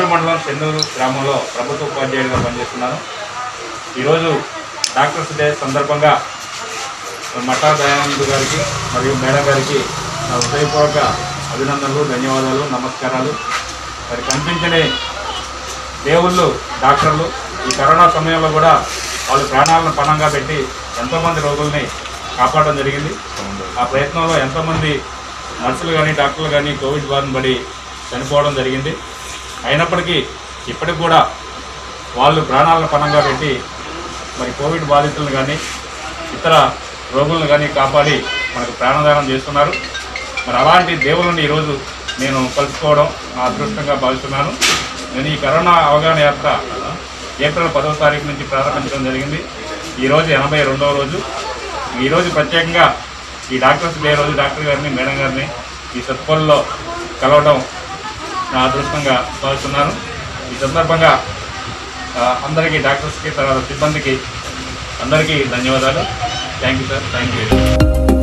కొత్తూరు మండలం చెన్నూరు గ్రామంలో ప్రభుత్వ ఉపాధ్యాయుడిగా పనిచేస్తున్నాను ఈరోజు డాక్టర్స్ డే సందర్భంగా మఠా దయానంద్ గారికి మరియు మేడం గారికి నా హృదయపూర్వక అభినందనలు ధన్యవాదాలు నమస్కారాలు మరి కనిపించని దేవుళ్ళు డాక్టర్లు ఈ కరోనా సమయంలో కూడా వాళ్ళు ప్రాణాలను పణంగా పెట్టి ఎంతోమంది రోగుల్ని కాపాడడం జరిగింది ఆ ప్రయత్నంలో ఎంతోమంది నర్సులు కానీ డాక్టర్లు కానీ కోవిడ్ బారిన పడి చనిపోవడం జరిగింది అయినప్పటికీ ఇప్పటికి కూడా వాళ్ళు ప్రాణాలను పణంగా పెట్టి మరి కోవిడ్ బాధితులను కానీ ఇతర రోగులను కానీ కాపాడి మనకు ప్రాణదానం చేస్తున్నారు మరి అలాంటి దేవుళ్ళని ఈరోజు నేను కలుసుకోవడం నా అదృష్టంగా భావిస్తున్నాను నేను ఈ కరోనా అవగాహన యాత్ర ఏప్రిల్ పదవ తారీఖు నుంచి ప్రారంభించడం జరిగింది ఈరోజు ఎనభై రెండవ రోజు ఈరోజు ప్రత్యేకంగా ఈ డాక్టర్స్ డే రోజు డాక్టర్ గారిని మేడం గారిని ఈ సత్పల్లో కలవడం నా అదృష్టంగా భావిస్తున్నాను ఈ సందర్భంగా ఆ, అందరికీ డాక్టర్స్కి తర్వాత సిబ్బందికి అందరికీ ధన్యవాదాలు thank you sir thank you